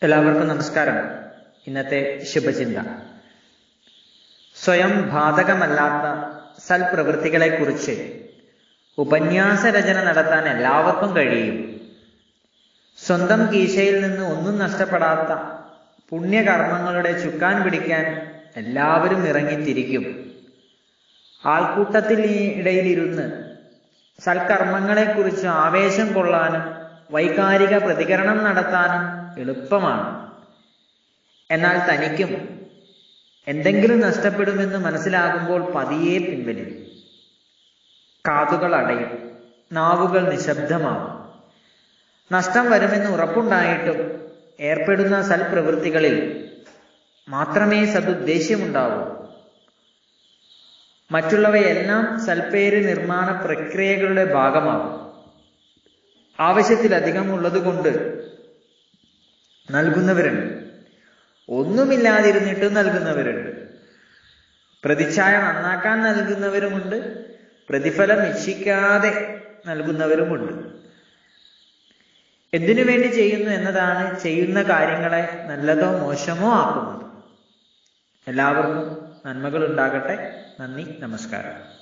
എല്ലാവർക്കും നമസ്കാരം ഇന്നത്തെ ശുഭചിന്ത സ്വയം ബാധകമല്ലാത്ത സൽപ്രവൃത്തികളെക്കുറിച്ച് ഉപന്യാസ രചന നടത്താൻ എല്ലാവർക്കും കഴിയും സ്വന്തം കീശയിൽ നിന്ന് ഒന്നും നഷ്ടപ്പെടാത്ത പുണ്യകർമ്മങ്ങളുടെ ചുക്കാൻ പിടിക്കാൻ എല്ലാവരും ഇറങ്ങിത്തിരിക്കും ആൾക്കൂട്ടത്തിൽ ഇടയിലിരുന്ന് സൽക്കർമ്മങ്ങളെക്കുറിച്ച് ആവേശം കൊള്ളാനും വൈകാരിക പ്രതികരണം നടത്താനും എളുപ്പമാണ് എന്നാൽ തനിക്കും എന്തെങ്കിലും നഷ്ടപ്പെടുമെന്ന് മനസ്സിലാകുമ്പോൾ പതിയെ പിൻവലിയും കാതുകൾ അടയും നാവുകൾ നിശബ്ദമാകും നഷ്ടം വരുമെന്ന് ഉറപ്പുണ്ടായിട്ടും ഏർപ്പെടുന്ന സൽപ്രവൃത്തികളിൽ മാത്രമേ സതുദ്ദേശ്യമുണ്ടാവൂ മറ്റുള്ളവയെല്ലാം സൽപ്പേര് നിർമ്മാണ പ്രക്രിയകളുടെ ഭാഗമാകും ആവശ്യത്തിലധികം ഉള്ളതുകൊണ്ട് നൽകുന്നവരുണ്ട് ഒന്നുമില്ലാതിരുന്നിട്ട് നൽകുന്നവരുണ്ട് പ്രതിച്ഛായ നന്നാക്കാൻ നൽകുന്നവരുമുണ്ട് പ്രതിഫലം ഇച്ഛിക്കാതെ നൽകുന്നവരുമുണ്ട് എന്തിനു വേണ്ടി ചെയ്യുന്നു എന്നതാണ് ചെയ്യുന്ന കാര്യങ്ങളെ നല്ലതോ മോശമോ ആക്കുന്നത് എല്ലാവർക്കും നന്മകൾ ഉണ്ടാകട്ടെ നന്ദി നമസ്കാരം